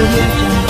audio jungle.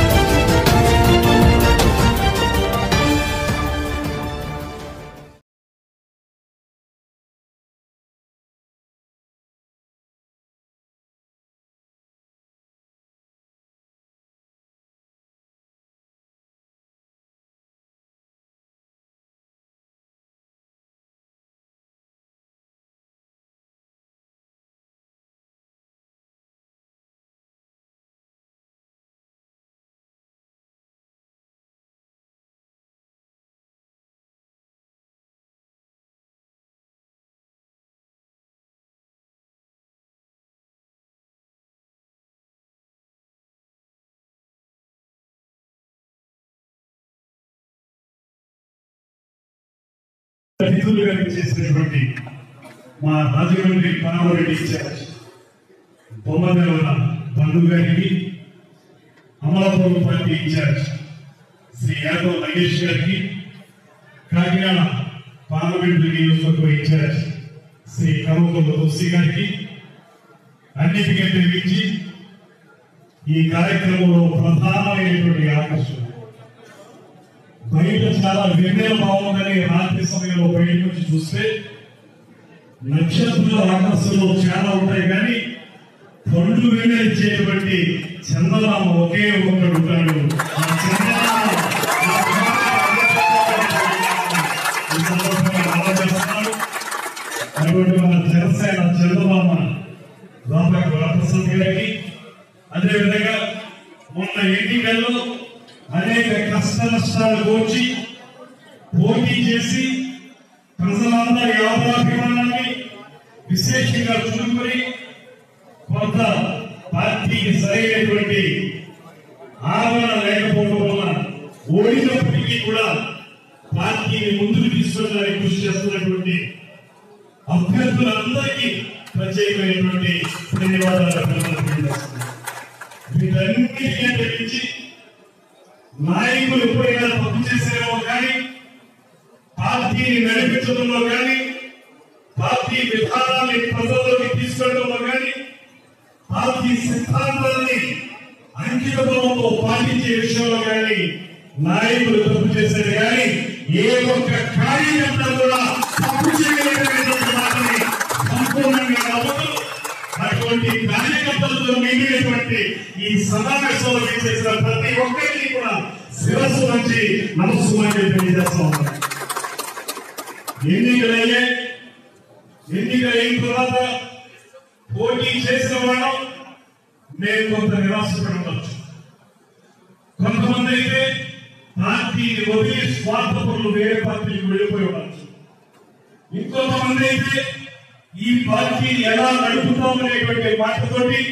అతిథులుగా చేసినటువంటి మా రాజమండ్రి పనామరెడ్డి ఇన్ఛార్జ్ బొమ్మదేవర బంధు గారికి అమలాపురం పార్టీ ఇన్ఛార్జ్ శ్రీ యాదవ్ నగేష్ గారికి కాకినాడ పార్లమెంట్ నియోజకవర్గ ఇన్ఛార్జ్ శ్రీ కరువుల తులసి గారికి అన్నిటికంటే మించి ఈ కార్యక్రమంలో ప్రధానమైనటువంటి ఆకర్షణ బయట చాలా వెన్నెల బాగుందని రాత్రి సమయంలో బయటకు వచ్చి చూస్తే నక్షత్రాల ఆకర్షణలు చాలా ఉంటాయి కానీ పండు వెన్నెల ఇచ్చేటువంటి చందమామ ఒకే ఒక్కడు ఉంటాడు ఆ చందమామ ఆ ఈ సందర్భంగా ఆలోచిస్తున్నాడు అటువంటి మన జనసేన చందమామ రామకు వరప్రసాద్ గారికి అదేవిధంగా మొన్న ఎన్నికల్లో అనేక కష్ట నష్టాలు కోర్చి పోటీ చేసి ప్రజలందరి ఆదరాభిమానాన్ని విశేషంగా చూసుకొని కొంత పార్టీకి సరైనటువంటి ఆదరణ లేకపోవడం వల్ల ఓడినప్పటికీ కూడా పార్టీని ముందుకు తీసుకెళ్ళడానికి కృషి చేస్తున్నటువంటి అభ్యర్థులందరికీ ప్రత్యేకమైనటువంటి ధన్యవాదాలు అభినందనలు తెలియజేస్తున్నాను. వీటన్నిటికంటే మించి నాయకులు ఎప్పుడైనా తప్పు చేసేమో కానీ పార్టీని నడిపించడంలో కానీ పార్టీ విధానాన్ని ప్రజల్లోకి తీసుకెళ్లడంలో కానీ పార్టీ సిద్ధాంతాన్ని అంకితభావంతో పాటించే విషయంలో కానీ నాయకులు తప్పు చేసేది కానీ ఏ ఒక్క కార్యకర్త కూడా తప్పు చేయలేనటువంటి మాటని సంపూర్ణంగా నమ్మదు అటువంటి కార్యకర్తలతో మిగిలినటువంటి ఈ సమావేశంలో చేసిన ప్రతి ఒక్కరికి కూడా శిరస్సు నుంచి మనస్సు నుంచి తెలియజేస్తా ఉన్నాను ఎన్నికలయ్యే ఎన్నికలు అయిన తర్వాత పోటీ చేసిన వాళ్ళం నేను కొంత నిరాశపడి ఉండొచ్చు కొంతమంది అయితే పార్టీని వదిలి స్వార్థపరులు వేరే పార్టీకి వెళ్ళిపోయి ఉండొచ్చు ఇంకొంతమంది అయితే ఈ పార్టీని ఎలా నడుపుతామనేటువంటి మాటతోటి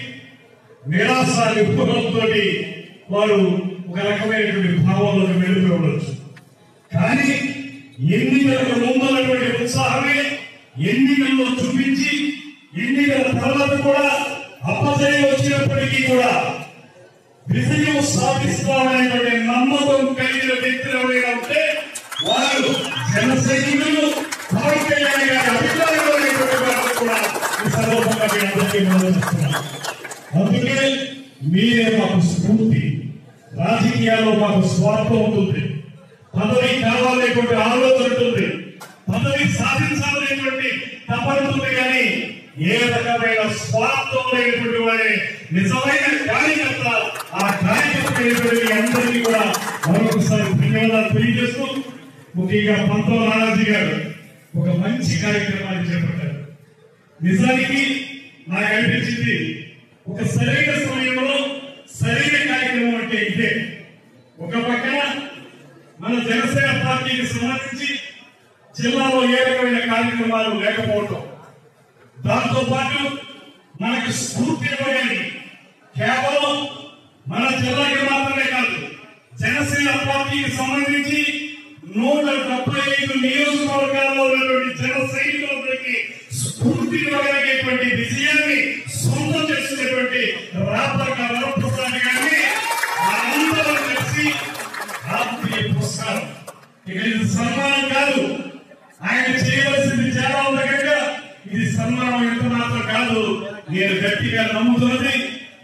నిరాశ నిపుణులతో వారు ఒక రకమైనటువంటి భావంలోకి వెళ్ళిపోయి ఉండొచ్చు కానీ ఎన్నికలకు ముందున్నటువంటి ఉత్సాహమే ఎన్నికల్లో చూపించి ఎన్నికల తర్వాత కూడా అపజయం వచ్చినప్పటికీ కూడా విజయం సాధిస్తామనేటువంటి నమ్మకం కలిగిన వ్యక్తులు ఎవరైనా ఉంటే వారు జన సైనికులు పవన్ కళ్యాణ్ గారి అభిప్రాయంలో ఉన్నటువంటి వారు కూడా ఈ సందర్భంగా మీ అందరికీ మనం చెప్తున్నాను అందుకే మీరే మాకు స్ఫూర్తి రాజకీయాల్లో మాకు స్వార్థం ఉంటుంది పదవి కావాలనేటువంటి ఆలోచన ఉంటుంది పదవి సాధించాలనేటువంటి తపన ఉంటుంది కానీ ఏ రకమైన స్వార్థం లేనటువంటి వాడే నిజమైన కార్యకర్త ఆ కార్యకర్త అయినటువంటి మీ అందరికీ కూడా మరొకసారి ధన్యవాదాలు తెలియజేస్తూ ముఖ్యంగా పంతో నానాజీ గారు ఒక మంచి కార్యక్రమాన్ని చేపట్టారు నిజానికి నాకు అనిపించింది ఒక సరైన సమయంలో సరైన కార్యక్రమం అంటే ఇదే ఒక పక్కన మన జనసేన పార్టీకి సంబంధించి జిల్లాలో ఏ రకమైన కార్యక్రమాలు లేకపోవటం దాంతో పాటు మనకు స్ఫూర్తినివ్వగలిగి కేవలం మన జిల్లాకి మాత్రమే కాదు జనసేన పార్టీకి సంబంధించి నూట డెబ్బై ఐదు నియోజకవర్గాల్లో ఉన్నటువంటి జన సైనికులందరికీ స్ఫూర్తినివ్వగలిగేటువంటి విజయాన్ని సొంతం చేసుకునేటువంటి రాపర్క వరప్రసాద్ గారిని అందరూ కలిసి రాత్రి పుస్తకం ఇక ఇది సన్మానం కాదు ఆయన చేయవలసింది చాలా ఉంది కనుక ఇది సన్మానం ఎంత మాత్రం కాదు నేను గట్టిగా నమ్ముతున్నది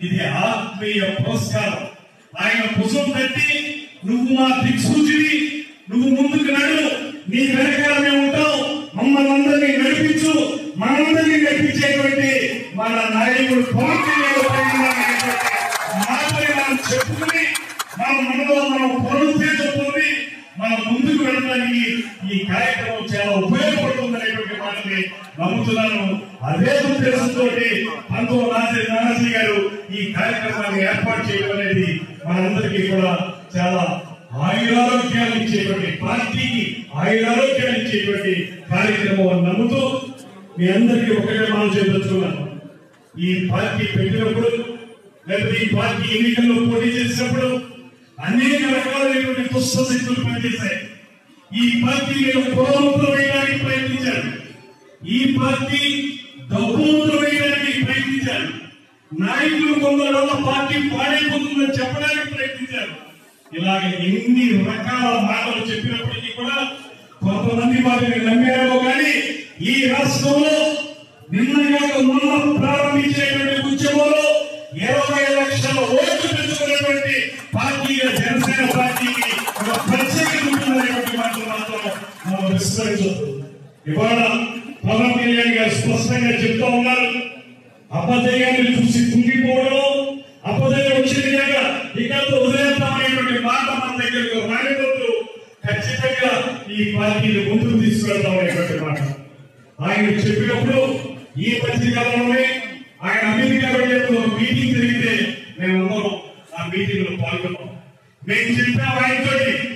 ఇది ఆత్మీయ పురస్కారం ఆయన భుజం తట్టి నువ్వు మా దిక్సూచిని నువ్వు ముందుకు నడు నీ వెనకాల మేము ఉంటాం మమ్మల్ని అందరినీ నడిపించు మనందరినీ నడిపించేటువంటి మన నాయకుడు పవన్ కళ్యాణ్ గారు మాటలు మనం చెప్పుకుని మన మనలో మనం పనులు చేసుకుని మనం ముందుకు వెళ్ళడానికి ఈ కార్యక్రమం చాలా ఉపయోగపడుతుందనేటువంటి మాటని నమ్ముతున్నాను అదే ఉద్దేశంతో పంతొమ్మిది నాసి నానాజీ గారు ఈ కార్యక్రమాన్ని ఏర్పాటు చేయడం అనేది మనందరికీ కూడా చాలా ఆయురారోగ్యాలు ఇచ్చేటువంటి పార్టీకి ఆయురారోగ్యాలు ఇచ్చేటువంటి కార్యక్రమం అని నమ్ముతూ మీ అందరికీ ఒకటే మనం చేయదలుచుకున్నాను ఈ పార్టీ పెట్టినప్పుడు లేకపోతే ఈ పార్టీ ఎన్నికల్లో పోటీ చేసినప్పుడు అనేక రకాలైనటువంటి దుష్ట శక్తులు పనిచేశాయి ఈ పార్టీ మీద పురోగతులు వేయడానికి ప్రయత్నించారు ఈ పార్టీ డబ్బులు వేయడానికి ప్రయత్నించారు నాయకులు కొందరు వల్ల పార్టీ పాడైపోతుందని చెప్పడానికి ప్రయత్నించారు ఇలాగ ఎన్ని రకాల మాటలు చెప్పినప్పటికీ కూడా కొంతమంది వాటిని నమ్మారో కానీ ఈ రాష్ట్రంలో నిన్నగాక మొన్న ప్రారంభించేటువంటి ఉద్యమంలో ఇరవై లక్షల ఓట్లు పెంచుకున్నటువంటి పార్టీగా జనసేన పార్టీకి ఒక ప్రత్యేకత ఉంటుందనేటువంటి మాటలు మాత్రం మనం విస్మరించవద్దు ఇవాళ పవన్ కళ్యాణ్ గారు స్పష్టంగా చెప్తా ఉన్నారు అపజయాన్ని చూసి కుంగిపోవడం అపజయం వచ్చింది కనుక ఇక వదిలేస్తామనేటువంటి మాట మన దగ్గరకు రానివద్దు ఖచ్చితంగా ఈ పార్టీని ముందుకు తీసుకెళ్తాం అనేటువంటి మాట ఆయన చెప్పినప్పుడు ఈ మధ్యకాలంలోనే ఆయన అమెరికా వెళ్ళేప్పుడు ఒక మీటింగ్ జరిగితే మేమందరం ఆ మీటింగ్ లో పాల్గొన్నాం మేము చెప్పాం ఆయనతో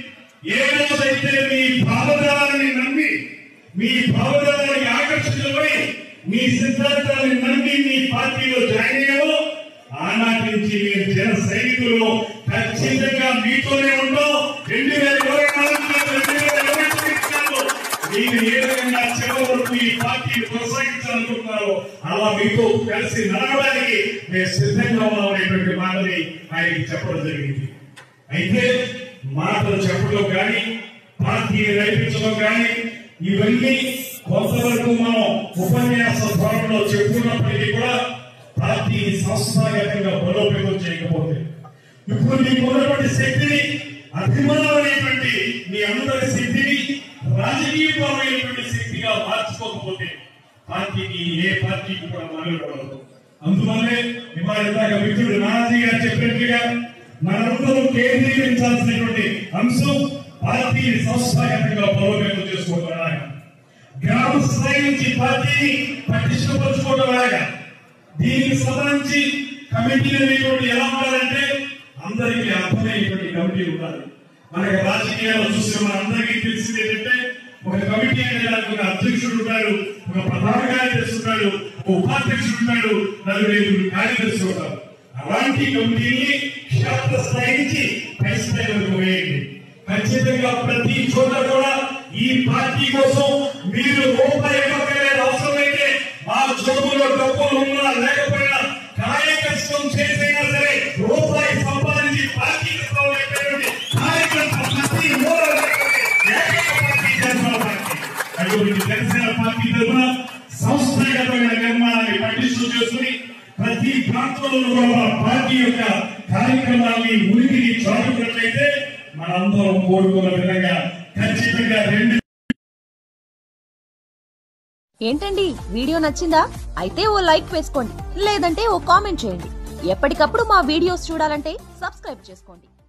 ఏ రోజైతే మీ భావజాలాన్ని నమ్మి మీ భావజాలానికి ఆకర్షితులై మీ సిద్ధాంతాన్ని నమ్మి మీ పార్టీలో జాయిన్ అయ్యామో ఆనాటి నుంచి మేము జన సైనికులు ఖచ్చితంగా మీతోనే ఉంటాం రెండు వేల ఇరవై నాలుగు కాదు, రెండు వేల ఇరవై తొమ్మిది కాదు. మీరు ఏ విధంగా చివరి వరకు ఈ పార్టీని కొనసాగించాలనుకుంటున్నారో అలా మీతో కలిసి నడవడానికి మేము సిద్ధంగా ఉన్నాం అనేటువంటి మాటని ఆయనకి చెప్పడం జరిగింది అయితే మాటలు చెప్పడం కానీ పార్టీని నడిపించడం కానీ ఇవన్నీ కొంతవరకు మనం ఉపన్యాస ధోరణిలో చెప్పుకున్నప్పటికీ కూడా పార్టీని సంస్థాగతంగా బలోపేతం చేయకపోతే ఇప్పుడు మీకు ఉన్నటువంటి శక్తిని అభిమానమైనటువంటి మీ అందరి శక్తిని రాజకీయపరమైనటువంటి శక్తిగా మార్చుకోకపోతే పార్టీకి ఏ పార్టీకి కూడా మనుగడదు అందువల్లే ఇవాళ ఇందాక మిత్రుడు నానాజీ గారు చెప్పినట్లుగా మనందరం కేంద్రీకరించాల్సినటువంటి అంశం పార్టీని సంస్థాగతంగా బలోపేతం చేసుకోవడం ఎలాగా గ్రామ స్థాయి నుంచి పార్టీని పటిష్టపరచుకోవడం ఎలాగా దీనికి సంబంధించి కమిటీలు అనేటువంటి ఎలా ఉండాలంటే అందరికీ అర్థమయ్యేటువంటి కమిటీ ఉండాలి మనకి రాజకీయాల్లో చూస్తే మన అందరికీ తెలిసింది ఏంటంటే ఒక కమిటీ అనే దానికి ఒక అధ్యక్షుడు ఉంటాడు ఒక ప్రధాన కార్యదర్శి ఉంటాడు ఒక ఉపాధ్యక్షుడు ఉంటాడు నలుగురు ఐదుగురు కార్యదర్శి ఉంటారు అలాంటి కమిటీని క్షేత్ర స్థాయి నుంచి పై స్థాయి వరకు వేయండి ఖచ్చితంగా ప్రతి చోట కూడా ఈ పార్టీ కోసం మీరు రూపాయి ఇవ్వకలేదు అవసరమైతే మా జోబులో డబ్బులు ఉన్నా లేకపోయినా కాయ కష్టం చేసైనా సరే రూపాయి సంపాదించి పార్టీ కార్యకర్త ప్రతి మూల ఏకైక పార్టీ జనసేన పార్టీ అటువంటి జనసేన పార్టీ తరఫున సంస్థాగతమైన నిర్మాణాన్ని పటిష్టం చేసుకుని ప్రతి ప్రాంతంలో కూడా మన పార్టీ యొక్క కార్యక్రమాన్ని ఉనికిని చాటుకున్నట్లయితే మనందరం కోరుకున్న విధంగా ఖచ్చితంగా రెండు ఏంటండి వీడియో నచ్చిందా అయితే ఓ లైక్ వేసుకోండి లేదంటే ఓ కామెంట్ చేయండి ఎప్పటికప్పుడు మా వీడియోస్ చూడాలంటే సబ్స్క్రైబ్ చేసుకోండి